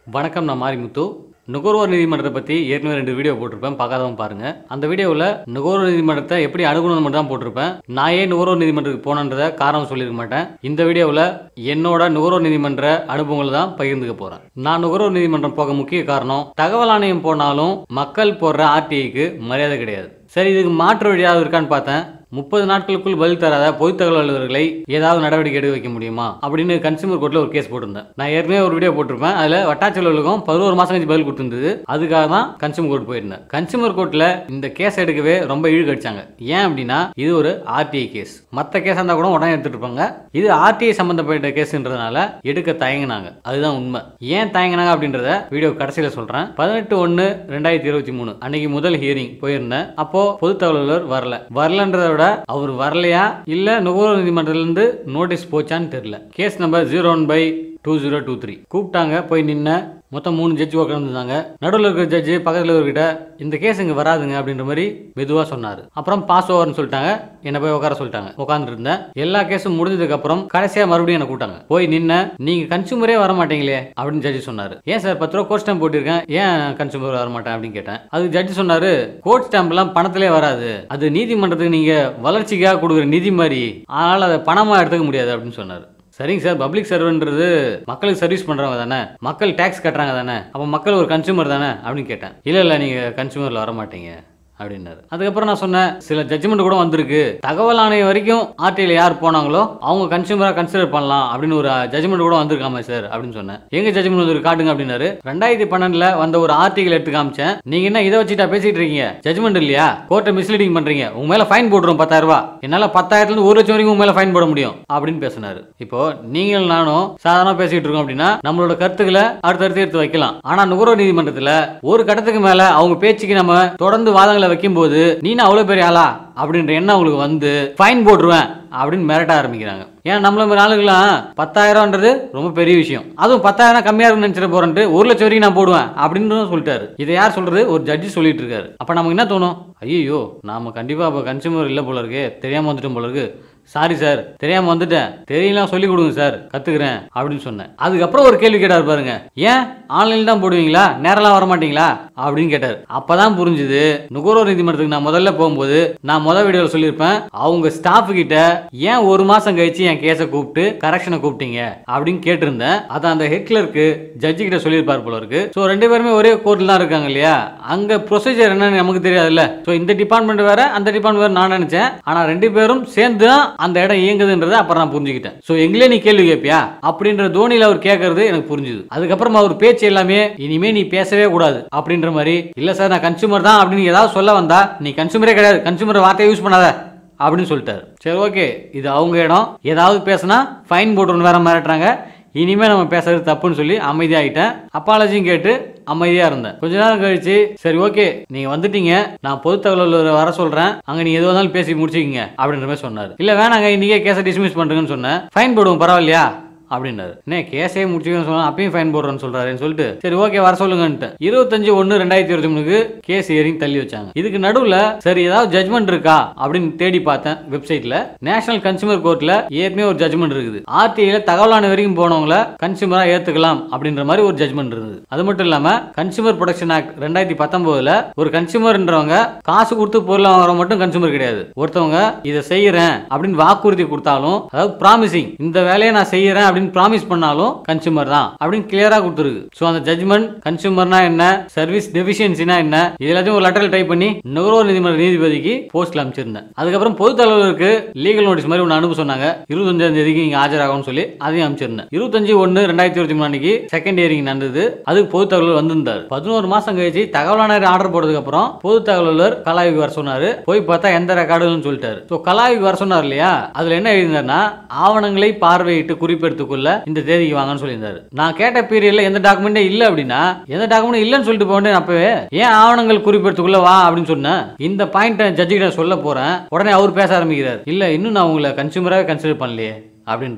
வணக்கம் நான் மாரிமுத்து நுகர்வோர் நீதிமன்றத்தை பற்றி ஏற்கனவே ரெண்டு வீடியோ போட்டிருப்பேன் பார்க்காதவங்க பாருங்க அந்த வீடியோவில் நுகர்வோர் நீதிமன்றத்தை எப்படி அணுகணும்னு மட்டும் தான் போட்டிருப்பேன் நான் ஏன் நுகர்வோர் நீதிமன்றத்துக்கு போனன்றதை காரணம் சொல்லியிருக்க மாட்டேன் இந்த வீடியோவில் என்னோட நுகர்வோர் நீதிமன்ற அனுபவங்களை தான் பகிர்ந்துக்க போகிறேன் நான் நுகர்வோர் நீதிமன்றம் போக முக்கிய காரணம் தகவல் ஆணையம் போனாலும் மக்கள் போடுற ஆர்டிஐக்கு மரியாதை கிடையாது சரி இதுக்கு மாற்று வழியாக இருக்கான்னு பார்த்தேன் முப்பது நாட்களுக்குள் பதில் தராத பொதுத் தகவல் அலுவலர்களை ஏதாவது நடவடிக்கை எடுக்க வைக்க முடியுமா அப்படின்னு கன்சியூமர் கோர்ட்டில் ஒரு கேஸ் போட்டிருந்தேன் நான் ஏற்கனவே ஒரு வீடியோ போட்டிருப்பேன் அதில் வட்டாட்சியர் அலுவலகம் பதினோரு மாதம் கழிச்சு பதில் கொடுத்துருந்தது அதுக்காக தான் கன்சியூமர் கோர்ட் போயிருந்தேன் கன்சியூமர் கோர்ட்டில் இந்த கேஸ் எடுக்கவே ரொம்ப இழுக்கடிச்சாங்க ஏன் அப்படின்னா இது ஒரு ஆர்டிஐ கேஸ் மற்ற கேஸாக இருந்தால் கூட உடனே எடுத்துட்டு இருப்பாங்க இது ஆர்டிஐ சம்மந்தப்பட்ட கேஸ்ன்றதுனால எடுக்க தயங்கினாங்க அதுதான் உண்மை ஏன் தயங்கினாங்க அப்படின்றத வீடியோ கடைசியில் சொல்கிறேன் பதினெட்டு ஒன்று ரெண்டாயிரத்தி இருபத்தி மூணு அன்னைக்கு முதல் ஹியரிங் போயிருந்தேன் அப்போ பொதுத் தகவல் அலுவலர் வரல வரலன்றதை விட அவர் வரலையா இல்ல நுகர்வோர் நீதிமன்றத்திலிருந்து நோட்டீஸ் போச்சான்னு தெரியல case number zero one by two zero two three கூப்பிட்டாங்க போய் நின்ன மொத்தம் மூணு ஜட்ஜி உட்காந்துருந்தாங்க நடுவில் இருக்கிற ஜட்ஜி பக்கத்தில் இருக்கிற இந்த கேஸ் இங்கே வராதுங்க அப்படின்ற மாதிரி மெதுவாக சொன்னார் அப்புறம் பாஸ் ஓவர்னு சொல்லிட்டாங்க என்னை போய் உட்கார சொல்லிட்டாங்க உட்காந்துருந்தேன் எல்லா கேஸும் முடிஞ்சதுக்கு அப்புறம் கடைசியாக மறுபடியும் என்னை கூட்டாங்க போய் நின்ன நீங்கள் கன்சூமரே வர மாட்டீங்களே அப்படின்னு ஜட்ஜி சொன்னார் ஏன் சார் பத்து ரூபா கோட் ஸ்டாம்ப் போட்டிருக்கேன் ஏன் கன்சூமர் வர மாட்டேன் அப்படின்னு கேட்டேன் அதுக்கு ஜட்ஜி சொன்னார் கோட் ஸ்டாம்ப்லாம் பணத்திலே வராது அது நீதிமன்றத்துக்கு நீங்கள் வளர்ச்சிக்காக கொடுக்குற நிதி மாதிரி அதனால் அதை பணமாக எடுத்துக்க முடியாது அப்படின்னு சொன்னார் சரிங்க சார் பப்ளிக் சர்வன்றது மக்களுக்கு சர்வீஸ் பண்றவங்க தானே மக்கள் டேக்ஸ் கட்டுறாங்க தானே அப்போ மக்கள் ஒரு கன்சூமர் தானே அப்படின்னு கேட்டேன் இல்லை இல்லை நீங்கள் கன்சூமரில் வர மாட்டீங்க அப்படின்னாரு அதுக்கப்புறம் நான் சொன்னேன் சில ஜட்ஜ்மெண்ட் கூட வந்திருக்கு தகவல் ஆணையம் வரைக்கும் ஆர்டிஐல யார் போனாங்களோ அவங்க கன்சூமராக கன்சிடர் பண்ணலாம் அப்படின்னு ஒரு ஜட்ஜ்மெண்ட் கூட வந்திருக்காமா சார் அப்படின்னு சொன்னேன் எங்க ஜட்ஜ்மெண்ட் வந்து காட்டுங்க அப்படின்னாரு ரெண்டாயிரத்தி பன்னெண்டுல வந்த ஒரு ஆர்டிகல் எடுத்து காமிச்சேன் நீங்க என்ன இதை வச்சுட்டா பேசிட்டு இருக்கீங்க ஜட்ஜ்மெண்ட் இல்லையா கோர்ட்டை மிஸ்லீடிங் பண்றீங்க உங்க மேல ஃபைன் போட்டுரும் பத்தாயிரம் ரூபாய் என்னால பத்தாயிரத்துல இருந்து ஒரு லட்சம் வரைக்கும் உங்க மேல ஃபைன் போட முடியும் அப்படின்னு பேசினாரு இப்போ நீங்கள் நானும் சாதாரண பேசிட்டு இருக்கோம் அப்படின்னா நம்மளோட கருத்துக்களை அடுத்தடுத்து எடுத்து வைக்கலாம் ஆனா நுகர்வோர் நீதிமன்றத்துல ஒரு கட்டத்துக்கு மேல அவங்க பேச்சுக்கு நம்ம தொடர்ந்து வாதங்களை வைக்கும்போது நீ நான் அவ்வளவு பெரிய ஆளா அப்படின்ற எண்ணம் அவங்களுக்கு வந்து ஃபைன் போட்டுருவேன் அப்படின்னு மிரட்ட ஆரம்பிக்கிறாங்க ஏன் நம்மள மாதிரி ஆளுங்களாம் பத்தாயிரம்ன்றது ரொம்ப பெரிய விஷயம் அதுவும் பத்தாயிரம் கம்மியா இருக்குன்னு நினைச்சிட போறேன்ட்டு ஒரு லட்சம் வரைக்கும் நான் போடுவேன் அப்படின்னு சொல்லிட்டாரு இதை யார் சொல்றது ஒரு ஜட்ஜி சொல்லிட்டு இருக்காரு அப்ப நமக்கு என்ன தோணும் ஐயோ நாம கண்டிப்பா அப்ப கன்சூமர் இல்ல போல இருக்கு தெரியாம வந்துட்டோம் போல இருக்கு சாரி சார் தெரியாம வந்துட்டேன் தெரியலாம் சொல்லி கொடுங்க சார் கத்துக்கிறேன் அப்படின்னு சொன்னேன் அதுக்கப்புறம் ஒரு கேள்வி கேட்டார் பாருங்க ஏன் ஆன்லைன்ல தான் போடுவீங்களா நேரெல்லாம் வர மாட்டீங்களா அப்படின்னு கேட்டார் அப்பதான் புரிஞ்சுது நுகர்வோர் நீதிமன்றத்துக்கு நான் முதல்ல போகும்போது நான் முதல் வீடியோல சொல்லியிருப்பேன் அவங்க ஸ்டாஃப் கிட்ட ஏன் ஒரு மாசம் கழிச்சு என் கேஸை கூப்பிட்டு கரெக்ஷனை கூப்பிட்டீங்க அப்படின்னு கேட்டிருந்தேன் அதை அந்த ஹெட் கிளர்க்கு ஜட்ஜி கிட்ட சொல்லியிருப்பார் போல இருக்கு ஸோ ரெண்டு பேருமே ஒரே கோர்ட்டில் தான் இருக்காங்க இல்லையா அங்க ப்ரொசீஜர் என்னன்னு நமக்கு தெரியாதுல்ல ஸோ இந்த டிபார்ட்மெண்ட் வேற அந்த டிபார்ட்மெண்ட் வேற நான் நினைச்சேன் ஆனா ரெண்டு பேரும் சேர்ந்து தான் அந்த இடம் இயங்குதுன்றதை அப்புறம் நான் புரிஞ்சுக்கிட்டேன் ஸோ எங்களே நீ கேள்வி கேட்பியா அப்படின்ற தோனியில் அவர் கேட்கறது எனக்கு புரிஞ்சுது அதுக்கப்புறம் அவர் பேச்சு எல்லாமே இனிமே நீ பேசவே கூடாது அப்படின்ற மாதிரி இல்ல சார் நான் கன்சூமர் தான் அப்படின்னு ஏதாவது சொல்ல வந்தா நீ கன்சூமரே கிடையாது கன்சூமர் வார்த்தையை யூஸ் பண்ணாத அப்படின்னு சொல்லிட்டாரு சரி ஓகே இது அவங்க இடம் ஏதாவது பேசினா ஃபைன் போட்டுருன்னு வேற மிரட்டுறாங்க இனிமே நம்ம பேசுறது தப்புன்னு சொல்லி அமைதியாகிட்டேன் அப்பாலஜியும் கேட்டு அமைதியா இருந்தேன் கொஞ்ச நேரம் கழிச்சு சரி ஓகே நீங்க வந்துட்டீங்க நான் பொது தகவல் வர சொல்றேன் அங்க நீங்க எது வந்தாலும் பேசி முடிச்சுக்கிங்க அப்படின்ற மாதிரி சொன்னாரு இல்ல வேணாங்க இன்னைக்கே கேஸை டிஸ்மிஸ் பண்றேங்கன்னு சொன்னேன் ஃபைன் போடுவோம் பரவாயில்லையா அப்படின்னாரு என்ன கேஸே முடிச்சுக்கன்னு சொன்னா அப்பயும் ஃபைன் போடுறேன்னு சொல்றாருன்னு சொல்லிட்டு சரி ஓகே வர சொல்லுங்கன்ட்டு இருபத்தஞ்சு ஒன்று ரெண்டாயிரத்தி இருபத்தி மூணுக்கு கேஸ் ஹியரிங் தள்ளி வச்சாங்க இதுக்கு நடுவில் சரி ஏதாவது ஜட்மெண்ட் இருக்கா அப்படின்னு தேடி பார்த்தேன் வெப்சைட்ல நேஷனல் கன்சூமர் கோர்ட்ல ஏற்கனவே ஒரு ஜட்மெண்ட் இருக்குது ஆர்டிஐல தகவலான வரைக்கும் போனவங்கள கன்சூமரா ஏத்துக்கலாம் அப்படின்ற மாதிரி ஒரு ஜட்மெண்ட் இருந்தது அது மட்டும் இல்லாம கன்சூமர் ப்ரொடக்ஷன் ஆக்ட் ரெண்டாயிரத்தி பத்தொன்பதுல ஒரு கன்சூமர்ன்றவங்க காசு கொடுத்து பொருள் வாங்குறவங்க மட்டும் கன்சூமர் கிடையாது ஒருத்தவங்க இதை செய்யறேன் அப்படின்னு வாக்குறுதி கொடுத்தாலும் அதாவது ப்ராமிசிங் இந்த வேலையை நான் செய்யறேன் அப்படின்னு ப்ராமிஸ் பண்ணாலும் கன்சூமர் தான் அப்படின்னு கிளியரா கொடுத்துருக்கு ஸோ அந்த ஜட்மெண்ட் கன்சூமர்னா என்ன சர்வீஸ் டெஃபிஷியன்சினா என்ன இது எல்லாத்தையும் ஒரு லெட்டர் டைப் பண்ணி நுகர்வோர் நீதிமன்ற நீதிபதிக்கு போஸ்ட்ல அமைச்சிருந்தேன் அதுக்கப்புறம் பொது தலைவருக்கு லீகல் நோட்டீஸ் மாதிரி ஒன்று அனுப்ப சொன்னாங்க இருபத்தஞ்சாம் தேதிக்கு இங்க ஆஜராகும்னு சொல்லி அதையும் அமைச்சிருந்தேன் இருபத்தஞ்சு ஒன்று ரெண்டாயிரத்தி இருபத்தி மூணு அன்னைக்கு செகண்ட் ஹியரிங் நடந்தது அதுக்கு பொது தகவல் வந்திருந்தார் பதினோரு மாசம் கழிச்சு தகவலாளர் ஆர்டர் போட்டதுக்கு அப்புறம் பொது தகவலர் கலாய்வுக்கு வர சொன்னாரு போய் பார்த்தா எந்த ரெக்கார்டுன்னு சொல்லிட்டாரு ஸோ கலாய்வுக்கு வர சொன்னார் இல்லையா அதுல என்ன எழுதினார்னா ஆவணங்களை பார்வையிட்டு குறிப்பெடுத்துக்குள்ள இந்த தேதிக்கு வாங்கன்னு சொல்லியிருந்தாரு நான் கேட்ட பீரியட்ல எந்த டாக்குமெண்டே இல்ல அப்படின்னா எந்த டாக்குமெண்ட் இல்லைன்னு சொல்லிட்டு போனேன் அப்பவே ஏன் ஆவணங்கள் குறிப்பெடுத்துக்குள்ள வா அப்படின்னு சொன்னேன் இந்த பாயிண்ட் ஜட்ஜி கிட்ட சொல்ல போறேன் உடனே அவர் பேச ஆரம்பிக்கிறார் இல்ல இன்னும் நான் உங்களை கன்சூமராகவே கன்சிடர் பண்ணலையே அப்படின்றாரு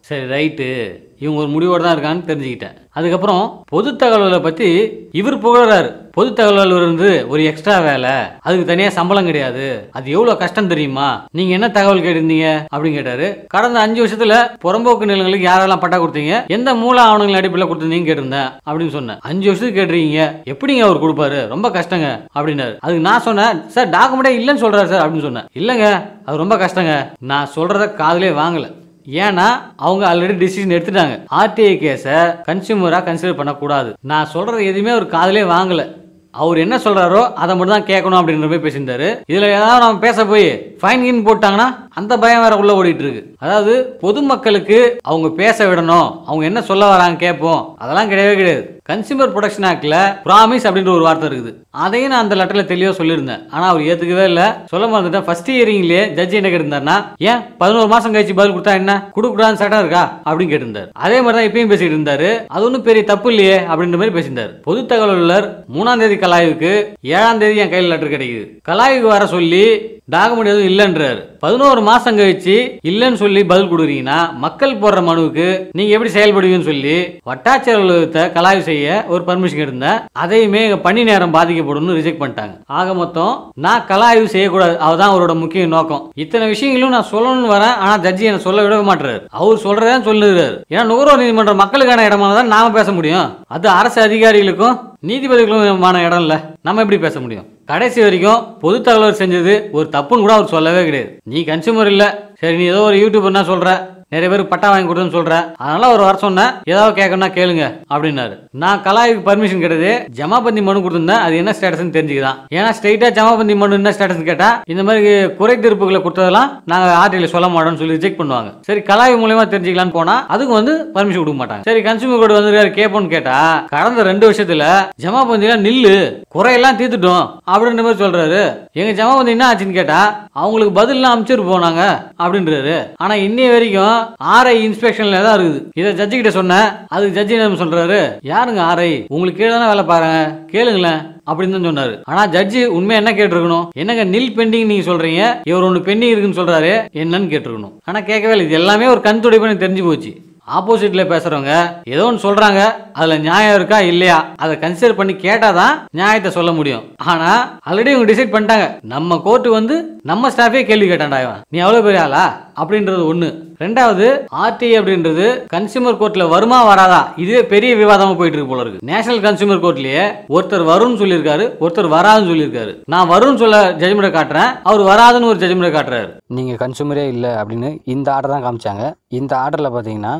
சரி ரைட்டு இவங்க ஒரு முடிவோடு தான் இருக்கான்னு தெரிஞ்சுக்கிட்டேன் அதுக்கப்புறம் பொது தகவல்களை பற்றி இவர் புகழறாரு பொது தகவல் இருந்து ஒரு எக்ஸ்ட்ரா வேலை அதுக்கு தனியாக சம்பளம் கிடையாது அது எவ்வளோ கஷ்டம் தெரியுமா நீங்கள் என்ன தகவல் கேட்டிருந்தீங்க அப்படின்னு கேட்டாரு கடந்த அஞ்சு வருஷத்துல புறம்போக்கு நிலங்களுக்கு யாரெல்லாம் பட்டா கொடுத்தீங்க எந்த மூல ஆவணங்கள் அடிப்படையில் கொடுத்தீங்கன்னு கேட்டிருந்தேன் அப்படின்னு சொன்னேன் அஞ்சு வருஷத்துக்கு கேட்டிருக்கீங்க எப்படிங்க அவர் கொடுப்பாரு ரொம்ப கஷ்டங்க அப்படின்னாரு அதுக்கு நான் சொன்னேன் சார் டாக்குமெண்டே இல்லைன்னு சொல்றாரு சார் அப்படின்னு சொன்னேன் இல்லைங்க அது ரொம்ப கஷ்டங்க நான் சொல்றத காதுலே வாங்கல ஏன்னா அவங்க ஆல்ரெடி டிசிஷன் எடுத்துட்டாங்க ஆர்டிஐ கேஸை கன்சியூமராக கன்சிடர் பண்ணக்கூடாது நான் சொல்றது எதுவுமே ஒரு காதுலே வாங்கல அவர் என்ன சொல்றாரோ அதை மட்டும் தான் கேட்கணும் அப்படின்ற மாதிரி பேசியிருந்தாரு இதுல ஏதாவது நம்ம பேச போய் ஃபைன் கீன் போட்டாங்கன்னா அந்த பயம் வேற உள்ள ஓடிட்டு இருக்கு அதாவது பொதுமக்களுக்கு அவங்க பேச விடணும் அவங்க என்ன சொல்ல வராங்க கேட்போம் அதெல்லாம் கிடையவே கிடையாது கன்சியூமர் ப்ரொடக்ஷன் ஆக்ட்ல ப்ராமிஸ் அப்படின்ற ஒரு வார்த்தை இருக்குது அதையும் நான் அந்த லெட்டர்ல தெளிவாக சொல்லியிருந்தேன் ஆனா அவர் ஏத்துக்கவே இல்லை சொல்ல மறந்துட்டேன் ஃபர்ஸ்ட் இயரிங்லயே ஜட்ஜி என்ன கேட்டிருந்தாருன்னா ஏன் பதினோரு மாசம் கழிச்சு பதில் கொடுத்தா என்ன கொடுக்கூடாதுன்னு சட்டம் இருக்கா அப்படின்னு கேட்டிருந்தாரு அதே மாதிரி தான் இப்பயும் பேசிட்டு இருந்தாரு அது ஒன்றும் பெரிய தப்பு இல்லையே அப்படின்ற மாதிரி பேசியிருந்தாரு பொது தகவலர் மூணாம் தேதி கலாய்வுக்கு ஏழாம் தேதி என் கையில் லெட்டர் கிடைக்குது கலாய்வுக்கு வர சொல்லி டாக்குமெண்ட் எதுவும் இல்லைன்றாரு பதினோரு மாசம் கழிச்சு இல்லைன்னு சொல்லி பதில் கொடுக்குறீங்கன்னா மக்கள் போடுற மனுவுக்கு நீங்க எப்படி செயல்படுவீங்கன்னு சொல்லி வட்டாட்சியர் அலுவலகத்தை கலாய்வு செய்ய ஒரு பர்மிஷன் இருந்தேன் அதையுமே எங்க பணி நேரம் பாதிக்கப்படும்னு ரிஜெக்ட் பண்ணிட்டாங்க ஆக மொத்தம் நான் கலாய்வு செய்யக்கூடாது அதுதான் அவரோட முக்கிய நோக்கம் இத்தனை விஷயங்களும் நான் சொல்லணும்னு வரேன் ஆனா ஜட்ஜி என்ன சொல்ல விட மாட்டாரு அவர் சொல்றதான் சொல்லுறாரு ஏன்னா நுகர்வோர் நீதிமன்றம் மக்களுக்கான இடமா தான் நாம பேச முடியும் அது அரசு அதிகாரிகளுக்கும் நீதிபதிகளுக்குமான இடம் இல்ல நம்ம எப்படி பேச முடியும் கடைசி வரைக்கும் பொது தகவல் செஞ்சது ஒரு தப்புன்னு கூட அவர் சொல்லவே கிடையாது நீ கன்சியூமர் இல்ல சரி நீ ஏதோ ஒரு யூடியூபர்னா சொல்ற நிறைய பேருக்கு பட்டா வாங்கி கொடுத்தேன்னு சொல்றேன் அதனால ஒரு வர சொன்னேன் ஏதாவது கேட்கணும்னா கேளுங்க அப்படின்னாரு நான் கலாய்க்கு பர்மிஷன் கிடையாது ஜமாபந்தி மனு கொடுத்திருந்தேன் அது என்ன ஸ்டேட்டஸ்னு தெரிஞ்சுக்கலாம் ஏன்னா ஸ்ட்ரைட்டா ஜமாபந்தி மனு என்ன ஸ்டேட்டஸ் கேட்டா இந்த மாதிரி குறை தீர்ப்புகளை கொடுத்ததெல்லாம் நாங்க ஆர்டில சொல்ல மாட்டோம்னு சொல்லி ரிஜெக்ட் பண்ணுவாங்க சரி கலாய் மூலியமா தெரிஞ்சுக்கலாம்னு போனா அதுக்கு வந்து பர்மிஷன் கொடுக்க மாட்டாங்க சரி கன்சூமர் கோர்டு வந்து கேட்போம்னு கேட்டா கடந்த ரெண்டு வருஷத்துல ஜமாபந்தியில நில்லு குறையெல்லாம் தீர்த்துட்டோம் அப்படின்ற மாதிரி சொல்றாரு எங்க ஜமாபந்தி என்ன ஆச்சுன்னு கேட்டா அவங்களுக்கு பதில்லாம் அமைச்சிட்டு போனாங்க அப்படின்றாரு ஆனா இன்னைய வரைக்கும் ஆர்ஐ இன்ஸ்பெக்ஷன்ல தான் இருக்குது இதை ஜட்ஜி கிட்ட சொன்னேன் அதுக்கு ஜட்ஜி என்ன சொல்றாரு யாருங்க ஆர்ஐ உங்களுக்கு கீழே தானே வேலை பாருங்க கேளுங்களேன் அப்படின்னு தான் சொன்னாரு ஆனா ஜட்ஜி உண்மை என்ன கேட்டிருக்கணும் என்னங்க நில் பெண்டிங் நீங்க சொல்றீங்க இவர் ஒன்று பெண்டிங் இருக்குன்னு சொல்றாரு என்னன்னு கேட்டிருக்கணும் ஆனா கேட்கவே இல்லை இது எல்லாமே ஒரு கண் துடைப்பு எனக்கு தெரிஞ்சு போச்சு ஆப்போசிட்ல பேசுறவங்க ஏதோ ஒன்று சொல்றாங்க அதுல நியாயம் இருக்கா இல்லையா அதை கன்சிடர் பண்ணி கேட்டாதான் நியாயத்தை சொல்ல முடியும் ஆனா ஆல்ரெடி இவங்க டிசைட் பண்ணிட்டாங்க நம்ம கோர்ட்டு வந்து நம்ம ஸ்டாஃபே கேள்வி கேட்டான்டா இவன் நீ எவ்வளவு பெரிய ஆளா அப்படின்றது ஒண்ணு ரெண்டாவது ஆர்டிஐ அப்படின்றது கன்சியூமர் கோர்ட்ல வருமா வராதா இதுவே பெரிய விவாதமா போயிட்டு இருக்கு போல இருக்கு நேஷனல் கன்சியூமர் கோர்ட்லயே ஒருத்தர் வரும்னு சொல்லியிருக்காரு ஒருத்தர் வராதுன்னு சொல்லியிருக்காரு நான் வரும்னு சொல்ல ஜட்ஜ்மெண்ட் காட்டுறேன் அவர் வராதுன்னு ஒரு ஜட்ஜ்மெண்ட் காட்டுறாரு நீங்கள் கன்சூமரே இல்லை அப்படின்னு இந்த ஆர்டர் தான் காமிச்சாங்க இந்த ஆர்டரில் பார்த்தீங்கன்னா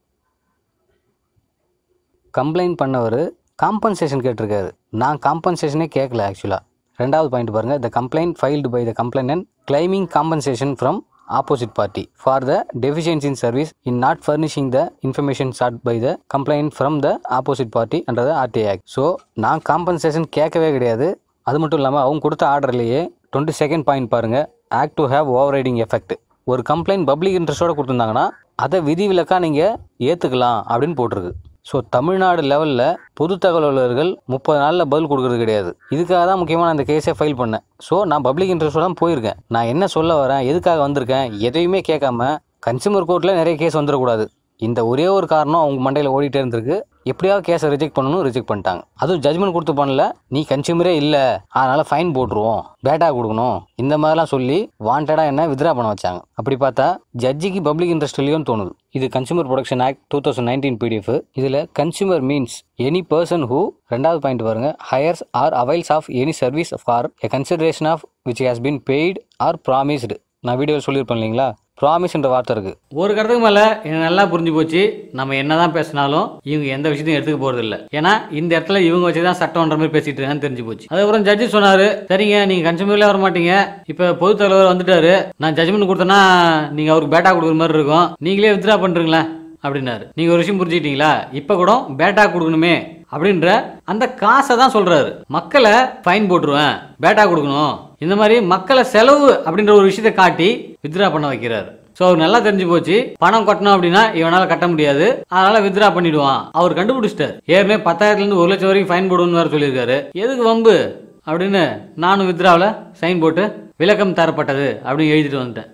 கம்ப்ளைண்ட் பண்ணவர் காம்பன்சேஷன் கேட்டிருக்காரு நான் காம்பன்சேஷனே கேட்கல ஆக்சுவலாக ரெண்டாவது பாயிண்ட் பாருங்கள் the complaint filed by the complaint claiming compensation from opposite party for the deficiency in service in not furnishing the information sought by the complaint from the opposite party under the RTI act so நான் compensation கேட்கவே கிடையாது அது மட்டும் இல்லாமல் அவங்க கொடுத்த ஆர்டர்லேயே twenty second point பாருங்கள் act to have overriding effect ஒரு கம்ப்ளைண்ட் பப்ளிக் இன்ட்ரெஸ்ட்டோட கொடுத்துருந்தாங்கன்னா அதை விதிவிலக்காக நீங்கள் ஏற்றுக்கலாம் அப்படின்னு போட்டிருக்கு ஸோ தமிழ்நாடு லெவலில் பொது தகவலர்கள் முப்பது நாளில் பதில் கொடுக்கறது கிடையாது இதுக்காக தான் முக்கியமாக நான் இந்த கேஸை ஃபைல் பண்ணேன் ஸோ நான் பப்ளிக் இன்ட்ரெஸ்ட்டோட தான் போயிருக்கேன் நான் என்ன சொல்ல வரேன் எதுக்காக வந்திருக்கேன் எதையுமே கேட்காம கன்சியூமர் கோர்ட்டில் நிறைய கேஸ் வந்துடக்கூடாது இந்த ஒரே ஒரு காரணம் அவங்க மண்டையில் ஓடிட்டே இருந்திருக்கு எப்படியாவது கேஸை ரிஜெக்ட் பண்ணணும் ரிஜெக்ட் பண்ணிட்டாங்க அதுவும் ஜட்மெண்ட் கொடுத்து பண்ணல நீ கன்சியூமரே இல்லை அதனால ஃபைன் போட்டுருவோம் பேட்டா கொடுக்கணும் இந்த மாதிரிலாம் சொல்லி வாண்டடாக என்ன வித்ரா பண்ண வச்சாங்க அப்படி பார்த்தா ஜட்ஜிக்கு பப்ளிக் இன்ட்ரெஸ்ட் இல்லையோன்னு தோணுது இது consumer protection act two thousand nineteen PDF இதில் consumer means any person who ரெண்டாவது பாயிண்ட் பாருங்க hires or avails of any service for a consideration of which has been paid or promised நான் வீடியோவில் சொல்லியிருப்பேன் இல்லைங்களா ப்ராமிஸ்ன்ற வார்த்தை இருக்குது ஒரு கருத்துக்கு மேல எனக்கு நல்லா புரிஞ்சு போச்சு நம்ம என்னதான் பேசினாலும் இவங்க எந்த விஷயத்தையும் எடுத்துக்க போறது இல்ல ஏன்னா இந்த இடத்துல இவங்க வச்சுதான் சட்டம்ன்ற மாதிரி பேசிட்டு இருக்கான்னு தெரிஞ்சு போச்சு அதுக்கப்புறம் ஜட்ஜி சொன்னாரு சரிங்க நீங்க கன்சூமர்ல வர மாட்டீங்க இப்ப பொது தலைவர் வந்துட்டாரு நான் ஜட்ஜ்மெண்ட் கொடுத்தேன்னா நீங்க அவருக்கு பேட்டா கொடுக்குற மாதிரி இருக்கும் நீங்களே வித்ரா பண்றீங்களேன் அப்படின்னாரு நீங்க ஒரு விஷயம் புரிஞ்சுக்கிட்டீங்களா இப்ப கூட பேட்டா கொடுக்கணுமே அப்படின்ற அந்த காசை தான் சொல்றாரு மக்களை ஃபைன் போட்டுருவேன் பேட்டா கொடுக்கணும் இந்த மாதிரி மக்களை செலவு அப்படின்ற ஒரு விஷயத்தை காட்டி வித்ரா பண்ண வைக்கிறாரு ஸோ அவர் நல்லா தெரிஞ்சு போச்சு பணம் கட்டணும் அப்படின்னா இவனால கட்ட முடியாது அதனால வித்ரா பண்ணிடுவான் அவர் கண்டுபிடிச்சிட்டார் ஏற்கனவே பத்தாயிரத்துல இருந்து ஒரு லட்சம் வரைக்கும் ஃபைன் போடுன்னு வேற சொல்லியிருக்காரு எதுக்கு வம்பு அப்படின்னு நானும் வித்ராவில் சைன் போட்டு விளக்கம் தரப்பட்டது அப்படின்னு எழுதிட்டு வந்துட்டேன்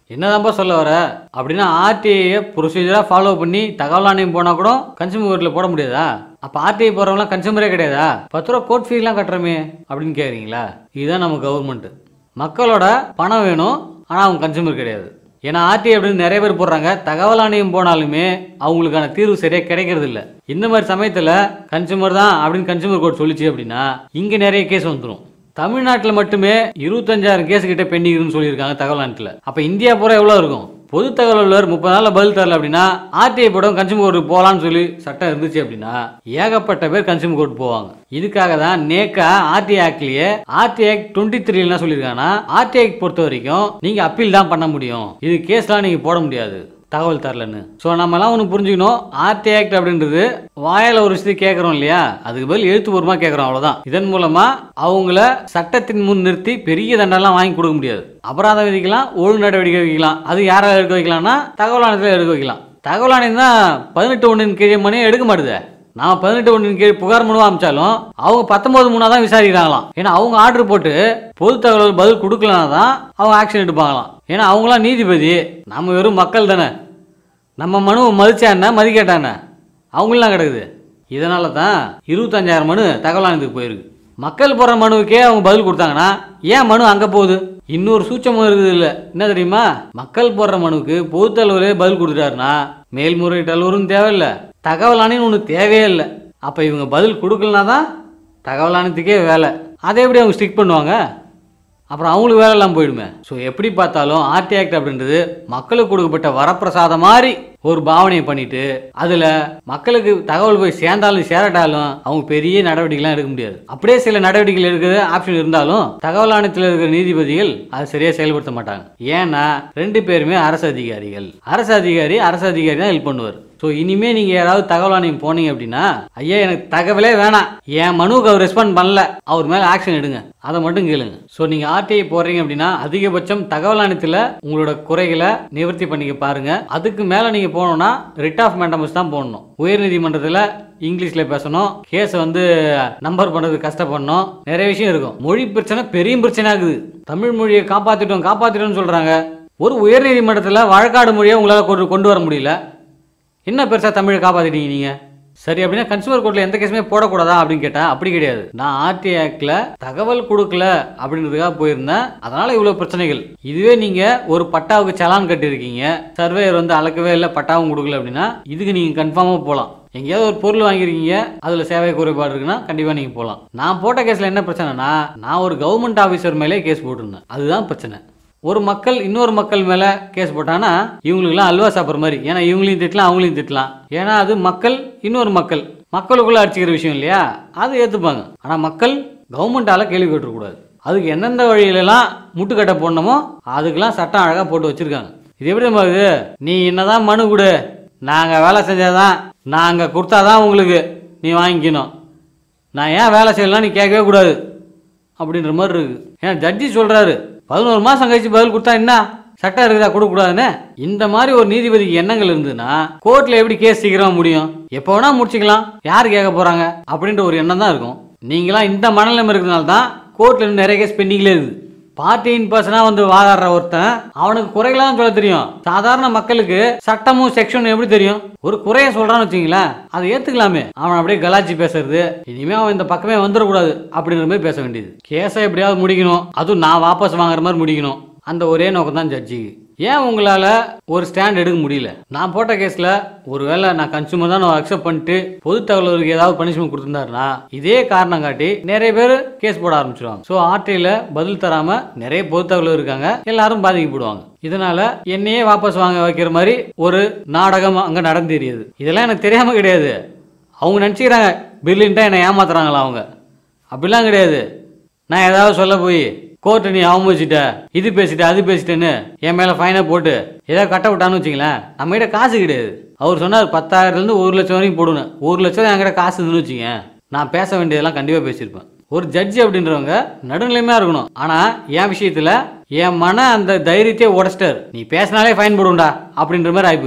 என்னதான்ப்பா சொல்ல வர அப்படின்னா ஆர்டிஐ ப்ரொசீஜராக ஃபாலோ பண்ணி தகவல் ஆணையம் போனால் கூட கன்சூமர் கோர்ட்டில் போட முடியாதா அப்போ ஆர்டிஐ போகிறவங்களாம் கன்சூமரே கிடையாதா பத்து ரூபா கோர்ட் ஃபீலாம் கட்டுறமே அப்படின்னு கேட்குறீங்களா இதுதான் நம்ம கவர்மெண்ட்டு மக்களோட பணம் வேணும் ஆனால் அவங்க கன்சூமர் கிடையாது ஏன்னா ஆர்டிஐ அப்படின்னு நிறைய பேர் போடுறாங்க தகவல் ஆணையம் போனாலுமே அவங்களுக்கான தீர்வு சரியாக கிடைக்கிறது இல்ல இந்த மாதிரி சமயத்தில் கன்சூமர் தான் அப்படின்னு கன்சூமர் கோர்ட் சொல்லிச்சு அப்படின்னா இங்கே நிறைய கேஸ் வந்துடும் தமிழ்நாட்டில் மட்டுமே இருபத்தஞ்சாயிரம் கேஸ் கிட்ட பெண்டிங் இருக்குன்னு சொல்லியிருக்காங்க தகவல் ஆணையத்தில் அப்போ இந்தியா பூரா எவ்வளோ இருக்கும் பொது தகவல் அலுவலர் முப்பது நாளில் பதில் தரல அப்படின்னா ஆர்டிஐ போடும் கன்சூமர் கோர்ட்டுக்கு போகலான்னு சொல்லி சட்டம் இருந்துச்சு அப்படின்னா ஏகப்பட்ட பேர் கன்சூமர் கோர்ட் போவாங்க இதுக்காக தான் நேக்கா ஆர்டிஐ ஆக்ட்லயே ஆர்டிஐ ஆக்ட் டுவெண்ட்டி த்ரீ என்ன சொல்லியிருக்காங்கன்னா ஆர்டிஐ ஆக்ட் பொறுத்த வரைக்கும் நீங்க அப்பீல் தான் பண்ண முடியும் இது கேஸ்லாம் நீங்க போட முடியாது தகவல் தரலன்னு ஸோ நம்மலாம் ஒன்று புரிஞ்சுக்கணும் ஆர்டி ஆக்ட் அப்படின்றது வாயால் ஒரு விஷயத்தை கேட்குறோம் இல்லையா அதுக்கு பதில் எழுத்துப்பூர்வமாக கேட்குறோம் அவ்வளோதான் இதன் மூலமாக அவங்கள சட்டத்தின் முன் நிறுத்தி பெரிய தண்டெல்லாம் வாங்கி கொடுக்க முடியாது அபராதம் விதிக்கலாம் ஒழுங்கு நடவடிக்கை வைக்கலாம் அது யாரால் எடுக்க வைக்கலாம்னா தகவல் ஆணையத்தில் எடுக்க வைக்கலாம் தகவல் ஆணையம் தான் பதினெட்டு ஒன்றின் கீழே மணி எடுக்க மாட்டுதே நான் பதினெட்டு ஒன்றின் கீழ் புகார் மனு அமைச்சாலும் அவங்க பத்தொன்பது மூணா தான் விசாரிக்கிறாங்களாம் ஏன்னா அவங்க ஆர்டர் போட்டு பொது தகவல் பதில் கொடுக்கலனா தான் அவங்க ஆக்ஷன் எடுப்பாங்களாம் ஏன்னா அவங்களாம் நீதிபதி நம்ம வெறும் மக்கள் தானே நம்ம மனுவை மதிச்சா என்ன மதிக்கட்டா என்ன அவங்களாம் கிடக்குது இதனால தான் இருபத்தஞ்சாயிரம் மனு தகவல் ஆணையத்துக்கு போயிருக்கு மக்கள் போடுற மனுவுக்கே அவங்க பதில் கொடுத்தாங்கன்னா ஏன் மனு அங்கே போகுது இன்னொரு சூச்சமும் இருக்குது இல்லை என்ன தெரியுமா மக்கள் போடுற மனுவுக்கு பொது தலைவரே பதில் கொடுத்துட்டாருன்னா மேல்முறையீட்டு அலுவலரும் தேவையில்லை தகவல் ஆணையம் ஒன்று தேவையே இல்லை அப்போ இவங்க பதில் கொடுக்கலனா தான் தகவல் ஆணையத்துக்கே வேலை அதை எப்படி அவங்க ஸ்டிக் பண்ணுவாங்க அப்புறம் அவங்களுக்கு வேலை எல்லாம் போயிடுமே ஸோ எப்படி பார்த்தாலும் ஆர்டி ஆக்ட் அப்படின்றது மக்களுக்கு கொடுக்கப்பட்ட வரப்பிரசாதம் மாதிரி ஒரு பாவனையை பண்ணிட்டு அதில் மக்களுக்கு தகவல் போய் சேர்ந்தாலும் சேரட்டாலும் அவங்க பெரிய நடவடிக்கைலாம் எடுக்க முடியாது அப்படியே சில நடவடிக்கைகள் எடுக்கிற ஆப்ஷன் இருந்தாலும் தகவல் ஆணையத்தில் இருக்கிற நீதிபதிகள் அதை சரியாக செயல்படுத்த மாட்டாங்க ஏன்னா ரெண்டு பேருமே அரசு அதிகாரிகள் அரசு அதிகாரி அரசு அதிகாரி தான் ஹெல்ப் பண்ணுவார் ஸோ இனிமே நீங்க யாராவது தகவல் ஆணையம் போனீங்க அப்படின்னா ஐயா எனக்கு தகவலே வேணாம் என் மனுவுக்கு அவர் ரெஸ்பாண்ட் பண்ணல அவர் மேல ஆக்ஷன் எடுங்க அதை மட்டும் கேளுங்க ஸோ நீங்க ஆர்டிஐ போறீங்க அப்படின்னா அதிகபட்சம் தகவல் ஆணையத்தில் உங்களோட குறைகளை நிவர்த்தி பண்ணிக்க பாருங்க அதுக்கு மேல நீங்க போனோம்னா ரிட் ஆஃப் மேண்டமஸ் தான் போடணும் உயர்நீதிமன்றத்தில் இங்கிலீஷ்ல பேசணும் கேஸை வந்து நம்பர் பண்றது கஷ்டப்படணும் நிறைய விஷயம் இருக்கும் மொழி பிரச்சனை பெரிய பிரச்சனை ஆகுது தமிழ் மொழியை காப்பாத்திட்டோம் காப்பாத்திட்டோம்னு சொல்றாங்க ஒரு உயர்நீதிமன்றத்தில் வழக்காடு மொழியை உங்களால் கொண்டு கொண்டு வர முடியல என்ன பெருசாக தமிழை காப்பாற்றிட்டீங்க நீங்கள் சரி அப்படின்னா கன்சூமர் கோர்ட்டில் எந்த கேஸுமே போடக்கூடாதா அப்படின்னு கேட்டால் அப்படி கிடையாது நான் ஆர்டி ஆக்டில் தகவல் கொடுக்கல அப்படின்றதுக்காக போயிருந்தேன் அதனால் இவ்வளோ பிரச்சனைகள் இதுவே நீங்கள் ஒரு பட்டாவுக்கு சலான் கட்டியிருக்கீங்க சர்வேயர் வந்து அளக்கவே இல்லை பட்டாவும் கொடுக்கல அப்படின்னா இதுக்கு நீங்கள் கன்ஃபார்மாக போகலாம் எங்கேயாவது ஒரு பொருள் வாங்கியிருக்கீங்க அதில் சேவை குறைபாடு இருக்குன்னா கண்டிப்பாக நீங்கள் போகலாம் நான் போட்ட கேஸில் என்ன பிரச்சனைனா நான் ஒரு கவர்மெண்ட் ஆஃபீஸர் மேலே கேஸ் போட்டிருந்தேன் அதுதான் பிரச்சனை ஒரு மக்கள் இன்னொரு மக்கள் மேலே கேஸ் போட்டானா இவங்களுக்குலாம் அல்வா சாப்பிட்ற மாதிரி ஏன்னா இவங்களையும் திட்டலாம் அவங்களையும் திட்டலாம் ஏன்னா அது மக்கள் இன்னொரு மக்கள் மக்களுக்குள்ள அடிச்சுக்கிற விஷயம் இல்லையா அது ஏற்றுப்பாங்க ஆனால் மக்கள் கவர்மெண்ட்டால் கேள்வி கேட்டுறக்கூடாது அதுக்கு எந்தெந்த வழியிலலாம் முட்டுக்கட்டை போடணுமோ அதுக்கெல்லாம் சட்டம் அழகாக போட்டு வச்சுருக்காங்க இது எப்படி தெரியுமா இது நீ என்னதான் மனு கொடு நாங்கள் வேலை செஞ்சாதான் நாங்கள் கொடுத்தாதான் உங்களுக்கு நீ வாங்கிக்கணும் நான் ஏன் வேலை செய்யலாம் நீ கேட்கவே கூடாது அப்படின்ற மாதிரி இருக்கு ஏன்னா ஜட்ஜி சொல்றாரு பதினோரு மாசம் கழிச்சு பதில் கொடுத்தா என்ன சட்டம் இருக்குதா கொடுக்கக்கூடாதுன்னு இந்த மாதிரி ஒரு நீதிபதிக்கு எண்ணங்கள் இருந்ததுன்னா கோர்ட்ல எப்படி கேஸ் சீக்கிரமா முடியும் எப்போ வேணா முடிச்சுக்கலாம் யார் கேட்க போறாங்க அப்படின்ற ஒரு எண்ணம் தான் இருக்கும் நீங்களாம் இந்த மனநிலைமை இருக்கிறதுனால தான் கோர்ட்ல இன்னும் நிறைய கேஸ் பெண்டிங்ல இருக்குது பார்ட்டியின் பர்சனா வந்து வாதாடுற ஒருத்தன் அவனுக்கு குறைகளாம் சொல்ல தெரியும் சாதாரண மக்களுக்கு சட்டமும் செக்ஷனும் எப்படி தெரியும் ஒரு குறைய சொல்றான்னு வச்சுங்களேன் அதை ஏத்துக்கலாமே அவன் அப்படியே கலாச்சி பேசுறது இனிமே அவன் இந்த பக்கமே வந்துடக்கூடாது அப்படின்ற மாதிரி பேச வேண்டியது கேஸை எப்படியாவது முடிக்கணும் அதுவும் நான் வாபஸ் வாங்குற மாதிரி முடிக்கணும் அந்த ஒரே நோக்கம் தான் ஜட்ஜிக்கு ஏன் உங்களால் ஒரு ஸ்டாண்ட் எடுக்க முடியல நான் போட்ட கேஸில் ஒருவேளை நான் கன்சூமர் தான் நான் அக்செப்ட் பண்ணிட்டு பொது தகவலருக்கு ஏதாவது பனிஷ்மெண்ட் கொடுத்துருந்தாருன்னா இதே காரணம் காட்டி நிறைய பேர் கேஸ் போட ஆரம்பிச்சிருவாங்க ஸோ ஆர்டியில் பதில் தராமல் நிறைய பொது தகவலர் இருக்காங்க எல்லாரும் பாதிக்கப்படுவாங்க இதனால என்னையே வாபஸ் வாங்க வைக்கிற மாதிரி ஒரு நாடகம் அங்கே நடந்தேறியது இதெல்லாம் எனக்கு தெரியாமல் கிடையாது அவங்க நினச்சிக்கிறாங்க பில்லின்ட்டா என்னை ஏமாத்துறாங்களா அவங்க அப்படிலாம் கிடையாது நான் ஏதாவது சொல்ல போய் கோர்ட்டு நீ அவமதிச்சிட்ட இது பேசிட்ட அது பேசிட்டேன்னு என் மேலே ஃபைனை போட்டு ஏதாவது கட்ட விட்டான்னு வச்சிங்களேன் நம்மகிட்ட காசு கிடையாது அவர் சொன்னார் பத்தாயிரத்துலேருந்து ஒரு லட்சம் வரைக்கும் போடுவேன் ஒரு லட்சம் என்கிட்ட காசு இருந்துன்னு வச்சுங்க நான் பேச வேண்டியதெல்லாம் கண்டிப்பாக பேசியிருப்பேன் ஒரு ஜட்ஜி அப்படின்றவங்க நடுநிலைமையாக இருக்கணும் ஆனால் என் விஷயத்தில் என் மன அந்த தைரியத்தையே உடச்சிட்டார் நீ பேசினாலே ஃபைன் போடுண்டா அப்படின்ற மாதிரி ஆகிப்போச்சு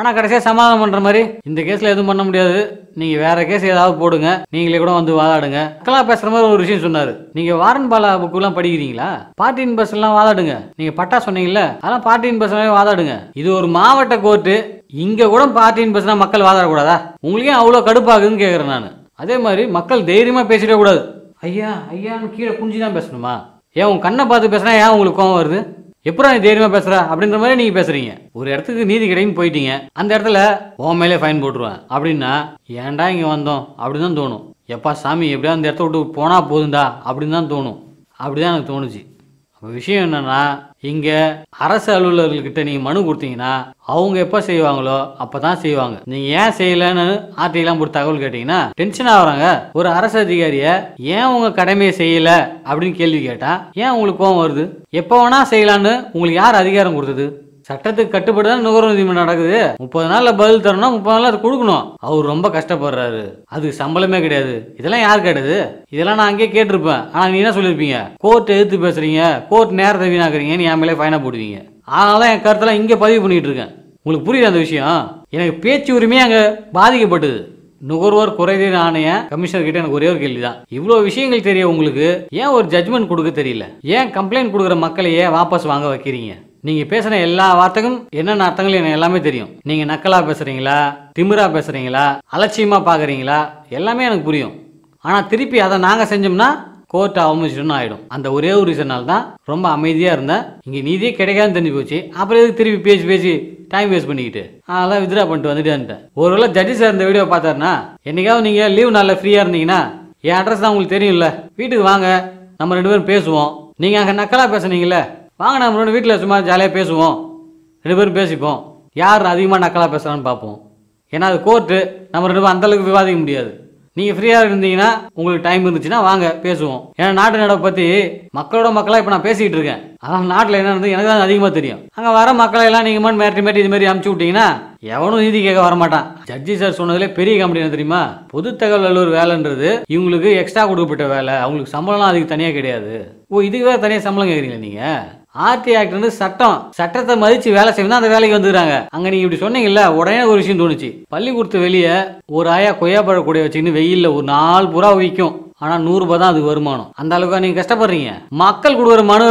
ஆனால் கடைசியாக சமாதானம் பண்ணுற மாதிரி இந்த கேஸில் எதுவும் பண்ண முடியாது நீங்கள் வேற கேஸ் ஏதாவது போடுங்க நீங்களே கூட வந்து வாதாடுங்க மக்களாக பேசுகிற மாதிரி ஒரு விஷயம் சொன்னார் நீங்கள் வாரன் பாலா புக்குலாம் படிக்கிறீங்களா பார்ட்டின் பஸ்லாம் வாதாடுங்க நீங்கள் பட்டா சொன்னீங்கல்ல அதெல்லாம் பார்ட்டின் பஸ்லாம் வாதாடுங்க இது ஒரு மாவட்ட கோர்ட்டு இங்கே கூட பார்ட்டின் பஸ்னா மக்கள் வாதாடக்கூடாதா உங்களுக்கே அவ்வளோ கடுப்பாகுதுன்னு கேட்குறேன் நான் அதே மாதிரி மக்கள் தைரியமாக பேசிடவே கூடாது ஐயா ஐயான்னு கீழே குஞ்சு தான் பேசணுமா ஏன் உன் கண்ணை பார்த்து பேசுனா ஏன் உங்களுக்கு கோவம் வருது எப்படா நீ தைரியமா பேசுற அப்படின்ற மாதிரி நீங்க பேசுறீங்க ஒரு இடத்துக்கு நீதி கிடைக்குன்னு போயிட்டீங்க அந்த இடத்துல உன் மேலே ஃபைன் போட்டுருவேன் அப்படின்னா ஏன்டா இங்க வந்தோம் அப்படின்னு தான் தோணும் எப்பா சாமி எப்படியா அந்த இடத்த விட்டு போனா போதும்டா அப்படின்னு தான் தோணும் அப்படிதான் எனக்கு தோணுச்சு அப்ப விஷயம் என்னன்னா இங்க அரசு அலுவலர்கள்கிட்ட நீங்க மனு கொடுத்தீங்கன்னா அவங்க எப்ப செய்வாங்களோ அப்பதான் செய்வாங்க நீங்க ஏன் செய்யலன்னு ஆர்டிலாம் போட்டு தகவல் கேட்டீங்கன்னா டென்ஷன் ஆகுறாங்க ஒரு அரசு அதிகாரிய ஏன் உங்க கடமையை செய்யல அப்படின்னு கேள்வி கேட்டா ஏன் உங்களுக்கு கோவம் வருது எப்போ வேணா செய்யலான்னு உங்களுக்கு யார் அதிகாரம் கொடுத்தது சட்டத்துக்கு கட்டுப்பட்டு தான் நுகர்வு நீதிமன்றம் நடக்குது முப்பது நாள்ல பதில் தரணும்னா முப்பது நாள்ல அது கொடுக்கணும் அவர் ரொம்ப கஷ்டப்படுறாரு அதுக்கு சம்பளமே கிடையாது இதெல்லாம் யார் கேட்டது இதெல்லாம் நான் அங்கேயே கேட்டிருப்பேன் ஆனா நீ என்ன சொல்லியிருப்பீங்க கோர்ட் எதிர்த்து பேசுறீங்க கோர்ட் நேரத்தை வீணாக்குறீங்கன்னு என் மேலே ஃபைனா போடுவீங்க அதனால தான் என் கருத்தெல்லாம் இங்கே பதிவு பண்ணிட்டு இருக்கேன் உங்களுக்கு புரியுது அந்த விஷயம் எனக்கு பேச்சு உரிமையே அங்கே பாதிக்கப்பட்டது நுகர்வோர் குறைதீர் ஆணைய கமிஷனர் கிட்ட எனக்கு ஒரே ஒரு கேள்வி தான் இவ்வளோ விஷயங்கள் தெரிய உங்களுக்கு ஏன் ஒரு ஜட்மெண்ட் கொடுக்க தெரியல ஏன் கம்ப்ளைண்ட் கொடுக்குற மக்களையே வாபஸ் வாங்க வைக்கிறீங்க நீங்க பேசுற எல்லா வார்த்தைக்கும் என்னென்ன அர்த்தங்கள் எனக்கு எல்லாமே தெரியும் நீங்க நக்கலா பேசுறீங்களா திமிரா பேசுறீங்களா அலட்சியமா பாக்குறீங்களா எல்லாமே எனக்கு புரியும் ஆனா திருப்பி அதை நாங்க செஞ்சோம்னா கோர்ட் அவமதிச்சிட்டோம்னு ஆயிடும் அந்த ஒரே ஒரு ரீசனால் தான் ரொம்ப அமைதியா இருந்தேன் இங்க நீதியே கிடைக்காதுன்னு தெரிஞ்சு போச்சு அப்புறம் எதுக்கு திருப்பி பேசி பேசி டைம் வேஸ்ட் பண்ணிக்கிட்டு அதெல்லாம் வித்ரா பண்ணிட்டு வந்துட்டேன்ட்டேன் ஒருவேளை ஜட்ஜி சார் இந்த வீடியோ பார்த்தாருன்னா என்னைக்காவது நீங்க லீவ் நாளில் ஃப்ரீயா இருந்தீங்கன்னா என் அட்ரஸ் தான் உங்களுக்கு தெரியும்ல வீட்டுக்கு வாங்க நம்ம ரெண்டு பேரும் பேசுவோம் நீங்க அங்க நக்கலா பேசுனீங்கல்ல வாங்க நம்ம ரெண்டு வீட்டில் சும்மா ஜாலியாக பேசுவோம் ரெண்டு பேரும் பேசிப்போம் யார் அதிகமாக நக்கலாக பேசுகிறான்னு பார்ப்போம் ஏன்னா அது கோர்ட்டு நம்ம ரெண்டு பேரும் அந்தளவுக்கு விவாதிக்க முடியாது நீங்கள் ஃப்ரீயாக இருந்தீங்கன்னா உங்களுக்கு டைம் இருந்துச்சுன்னா வாங்க பேசுவோம் ஏன்னா நாட்டு நடப்பை பற்றி மக்களோட மக்களாக இப்போ நான் பேசிக்கிட்டு இருக்கேன் ஆனால் நாட்டில் என்ன நடந்தது எனக்கு தான் அதிகமாக தெரியும் அங்கே வர மக்களை எல்லாம் நீங்கள் மட்டும் மிரட்டி மிரட்டி இது மாதிரி அமுச்சு விட்டீங்கன்னா எவனும் நீதி கேட்க வரமாட்டான் ஜட்ஜி சார் சொன்னதுலே பெரிய கம்பெனி என்ன தெரியுமா பொது தகவல் அலுவலர் வேலைன்றது இவங்களுக்கு எக்ஸ்ட்ரா கொடுக்கப்பட்ட வேலை அவங்களுக்கு சம்பளம்லாம் அதுக்கு தனியாக கிடையாது ஓ இதுக்கு வேறு தனியாக சம்பளம் கேட்குறீங்களா நீங்கள் ஆர்டி ஆக்ட் வந்து சட்டம் சட்டத்தை மதிச்சு வேலை செய்யணும் அந்த வேலைக்கு வந்துடுறாங்க அங்க நீங்க இப்படி சொன்னீங்கல்ல உடனே ஒரு விஷயம் தோணுச்சு பள்ளிக்கூடத்து வெளியே ஒரு ஆயா கொய்யாப்பழ கூடைய வச்சுக்கின்னு வெயில்ல ஒரு நாலு புறா விற்கும் ஆனா நூறு ரூபாய் தான் அதுக்கு வருமானம் அந்த அளவுக்கு நீங்க கஷ்டப்படுறீங்க மக்கள் கொடுக்குற மனு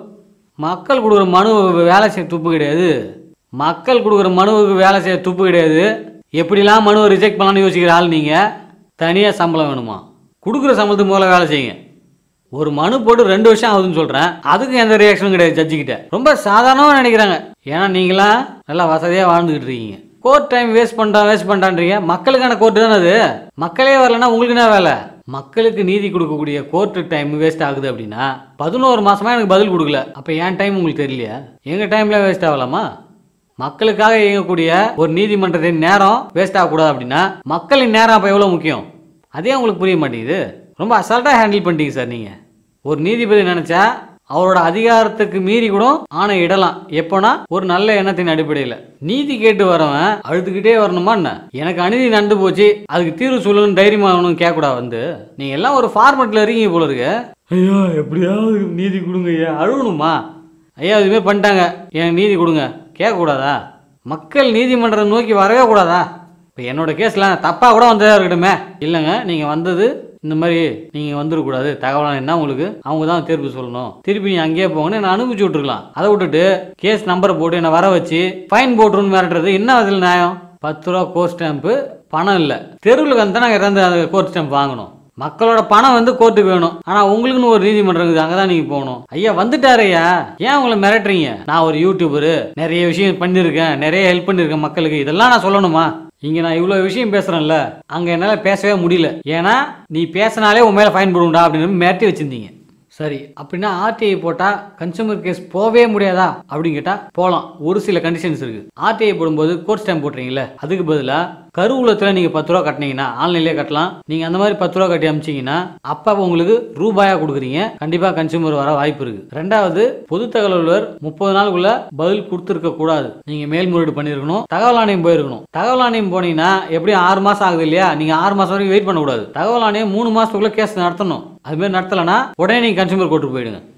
மக்கள் கொடுக்குற மனு வேலை செய்ய துப்பு கிடையாது மக்கள் கொடுக்குற மனுவுக்கு வேலை செய்ய துப்பு கிடையாது எப்படிலாம் மனுவை ரிஜெக்ட் பண்ணலாம்னு யோசிக்கிற ஆள் நீங்க தனியா சம்பளம் வேணுமா கொடுக்குற சம்பளத்துக்கு முதல்ல வேலை செய்யுங்க ஒரு மனு போட்டு ரெண்டு வருஷம் ஆகுதுன்னு சொல்றேன் அதுக்கு எந்த ரியாக்ஷனும் கிடையாது ஜட்ஜி கிட்ட ரொம்ப சாதாரணமா நினைக்கிறாங்க ஏன்னா நீங்களாம் நல்லா வசதியா வாழ்ந்துகிட்டு இருக்கீங்க கோர்ட் டைம் வேஸ்ட் பண்றான் வேஸ்ட் பண்றான்றீங்க மக்களுக்கான கோர்ட் தானே அது மக்களே வரலன்னா உங்களுக்கு என்ன வேலை மக்களுக்கு நீதி கொடுக்கக்கூடிய கோர்ட் டைம் வேஸ்ட் ஆகுது அப்படின்னா பதினோரு மாசமா எனக்கு பதில் கொடுக்கல அப்ப என் டைம் உங்களுக்கு தெரியலையா எங்க டைம்ல வேஸ்ட் ஆகலாமா மக்களுக்காக இயங்கக்கூடிய ஒரு நீதிமன்றத்தின் நேரம் வேஸ்ட் ஆகக்கூடாது அப்படின்னா மக்களின் நேரம் அப்போ எவ்வளோ முக்கியம் அதே உங்களுக்கு புரிய மாட்டேங்குது ரொம்ப அசால்ட்டாக ஹேண்டில் பண்ணிட்டீங்க சார் நீங்கள் ஒரு நீதிபதி நினச்சா அவரோட அதிகாரத்துக்கு மீறி கூட ஆணை இடலாம் எப்போனா ஒரு நல்ல எண்ணத்தின் அடிப்படையில் நீதி கேட்டு வரவன் அழுதுகிட்டே வரணுமா என்ன எனக்கு அநீதி நடந்து போச்சு அதுக்கு தீர்வு சொல்லணும்னு தைரியமா அவனும் கேட்கக்கூடாது வந்து நீங்க எல்லாம் ஒரு ஃபார்மெட்ல இருக்கீங்க போல இருக்கு ஐயா எப்படியாவது நீதி கொடுங்க ஐயா அழுகணுமா ஐயா இதுவே பண்ணிட்டாங்க எனக்கு நீதி கொடுங்க கேட்கக்கூடாதா மக்கள் நீதிமன்றம் நோக்கி வரவே கூடாதா இப்போ என்னோட கேஸில் தப்பாக கூட வந்ததா இருக்கட்டுமே இல்லைங்க நீங்கள் வந்தது இந்த மாதிரி நீங்கள் வந்துடக்கூடாது தகவலான என்ன உங்களுக்கு அவங்க தான் தீர்ப்பு சொல்லணும் திருப்பி நீ அங்கேயே போங்கன்னு என்ன அனுப்பிச்சு விட்ருக்கலாம் அதை விட்டுட்டு கேஸ் நம்பரை போட்டு என்னை வர வச்சு ஃபைன் போட்டுருன்னு மிரட்டுறது என்ன அதில் நியாயம் பத்து ரூபா கோர்ட் ஸ்டாம்ப்பு பணம் இல்லை தெருவில் வந்து நாங்கள் இறந்து அந்த கோர்ட் ஸ்டாம்ப் வாங்கணும் மக்களோட பணம் வந்து கோர்ட்டுக்கு வேணும் ஆனா உங்களுக்குன்னு ஒரு நீதிமன்றம் இருக்குது அங்கதான் நீங்க போகணும் ஐயா வந்துட்டாரு ஐயா ஏன் உங்களை மிரட்டுறீங்க நான் ஒரு யூடியூபரு நிறைய விஷயம் பண்ணியிருக்கேன் நிறைய ஹெல்ப் பண்ணியிருக்கேன் மக்களுக்கு இதெல்லாம் நான் சொல்லணுமா இங்க நான் இவ்வளவு விஷயம் பேசுறேன்ல அங்க என்னால பேசவே முடியல ஏன்னா நீ பேசினாலே உன் மேல ஃபைன் போடுண்டா அப்படின்னு மிரட்டி வச்சிருந்தீங்க சரி அப்படின்னா ஆர்டிஐ போட்டா கன்சூமர் கேஸ் போவே முடியாதா அப்படின்னு கேட்டா போலாம் ஒரு சில கண்டிஷன்ஸ் இருக்கு ஆர்டிஐ போடும்போது கோர்ட் ஸ்டாம்ப் போட்டுறீங்களே அதுக்கு பதிலா கருவூலத்துல நீங்க பத்து ரூபா கட்டினீங்கன்னா ஆன்லைன்லயே கட்டலாம் நீங்க அந்த மாதிரி பத்து ரூபா கட்டி அமிச்சீங்கன்னா அப்ப உங்களுக்கு ரூபாயா கொடுக்குறீங்க கண்டிப்பா கன்சூமர் வர வாய்ப்பு இருக்கு ரெண்டாவது பொது தகவல் அலுவலர் முப்பது நாளுக்குள்ள பதில் கொடுத்துருக்க கூடாது நீங்க மேல்முறையீடு பண்ணிருக்கணும் தகவல் ஆணையம் போயிருக்கணும் தகவல் ஆணையம் போனீங்கன்னா எப்படியும் ஆறு மாசம் ஆகுது இல்லையா நீங்க ஆறு மாசம் வரைக்கும் வெயிட் பண்ணக்கூடாது தகவல் ஆணையம் மூணு மாசத்துக்குள்ள கேஸ் நடத்தணும் அது மாதிரி நடத்தலைன்னா உடனே நீங்க கன்சூமர் கோர்ட்டுக்கு போயிடுங்க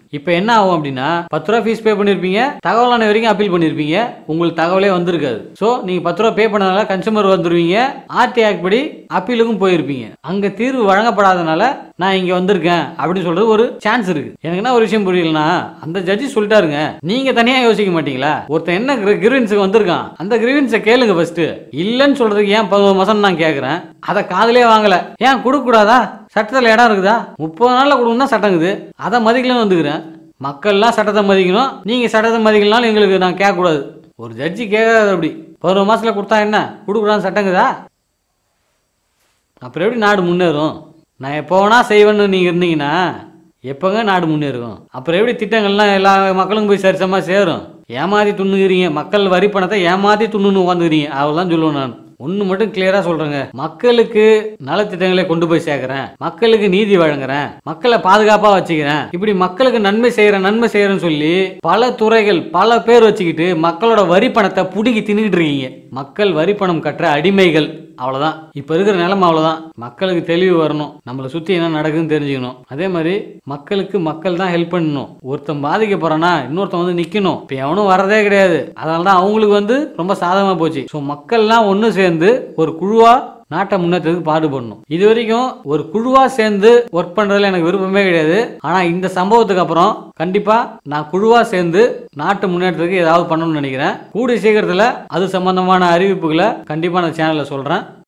இப்போ என்ன ஆகும் அப்படின்னா பத்து ரூபா ஃபீஸ் பே பண்ணியிருப்பீங்க தகவல் ஆணையம் வரைக்கும் அப்பீல் பண்ணியிருப்பீங்க உங்களுக்கு தகவலே வந்திருக்காது ஸோ நீங்கள் பத்து ரூபா பே பண்ணதுனால கன்சூமர் வந்துருவீங்க ஆர்டி ஆக்ட் படி அப்பீலுக்கும் போயிருப்பீங்க அங்கே தீர்வு வழங்கப்படாதனால நான் இங்கே வந்திருக்கேன் அப்படின்னு சொல்றது ஒரு சான்ஸ் இருக்கு எனக்கு என்ன ஒரு விஷயம் புரியலனா அந்த ஜட்ஜி சொல்லிட்டாருங்க நீங்க தனியா யோசிக்க மாட்டீங்களா ஒருத்தன் என்ன கிரிவின்ஸுக்கு வந்திருக்கான் அந்த கிரிவின்ஸை கேளுங்க ஃபர்ஸ்ட் இல்லைன்னு சொல்றதுக்கு ஏன் பதினோரு மாசம் நான் கேட்குறேன் அதை காதலே வாங்கல ஏன் கொடுக்க கூடாதா சட்டத்தில் இடம் இருக்குதா முப்பது நாளில் கொடுக்கணும் தான் சட்டங்குது அதை மதிக்கலன்னு வந்துக்கிறேன் மக்கள்லாம் சட்டத்தை மதிக்கணும் நீங்கள் சட்டத்தை மதிக்கலனாலும் எங்களுக்கு நான் கேட்கக்கூடாது ஒரு ஜட்ஜி கேட்காது அப்படி பதினோரு மாசத்துல கொடுத்தா என்ன கொடுக்குறான்னு சட்டங்குதா அப்புறம் எப்படி நாடு முன்னேறும் நான் எப்போ வேணா செய்வேன்னு நீங்கள் இருந்தீங்கன்னா எப்போங்க நாடு முன்னேறும் அப்புறம் எப்படி திட்டங்கள்லாம் எல்லா மக்களுக்கும் போய் சரிசமாக சேரும் ஏமாத்தி துண்ணுகிறீங்க மக்கள் வரி பணத்தை ஏமாத்தி துண்ணுன்னு உட்காந்துக்கிறீங்க அவ்வளோதான் சொல்லுவேன் நான் ஒன்று மட்டும் கிளியராக சொல்கிறேங்க மக்களுக்கு நலத்திட்டங்களை கொண்டு போய் சேர்க்குறேன் மக்களுக்கு நீதி வழங்குறேன் மக்களை பாதுகாப்பாக வச்சுக்கிறேன் இப்படி மக்களுக்கு நன்மை செய்கிறேன் நன்மை செய்கிறேன்னு சொல்லி பல துறைகள் பல பேர் வச்சுக்கிட்டு மக்களோட வரி பணத்தை புடுங்கி தின்னுக்கிட்டு இருக்கீங்க மக்கள் வரி பணம் கட்டுற அடிமைகள் அவ்வளோதான் இப்போ இருக்கிற நிலைமை அவ்வளோதான் மக்களுக்கு தெளிவு வரணும் நம்மளை சுற்றி என்ன நடக்குதுன்னு தெரிஞ்சுக்கணும் அதே மாதிரி மக்களுக்கு மக்கள் தான் ஹெல்ப் பண்ணணும் ஒருத்தன் பாதிக்க போறானா இன்னொருத்தன் வந்து நிற்கணும் இப்போ எவனும் வரதே கிடையாது அதனால தான் அவங்களுக்கு வந்து ரொம்ப சாதகமாக போச்சு ஸோ மக்கள்லாம் ஒன்று சேர்ந்து ஒரு குழுவாக நாட்டை முன்னேற்றத்துக்கு பாடுபடணும் இது வரைக்கும் ஒரு குழுவா சேர்ந்து ஒர்க் பண்றதுல எனக்கு விருப்பமே கிடையாது ஆனா இந்த சம்பவத்துக்கு அப்புறம் கண்டிப்பா நான் குழுவா சேர்ந்து நாட்டு முன்னேற்றத்துக்கு ஏதாவது பண்ணணும்னு நினைக்கிறேன் கூடிய சீக்கிரத்துல அது சம்பந்தமான அறிவிப்புகளை கண்டிப்பா நான் சேனல்ல சொல்றேன்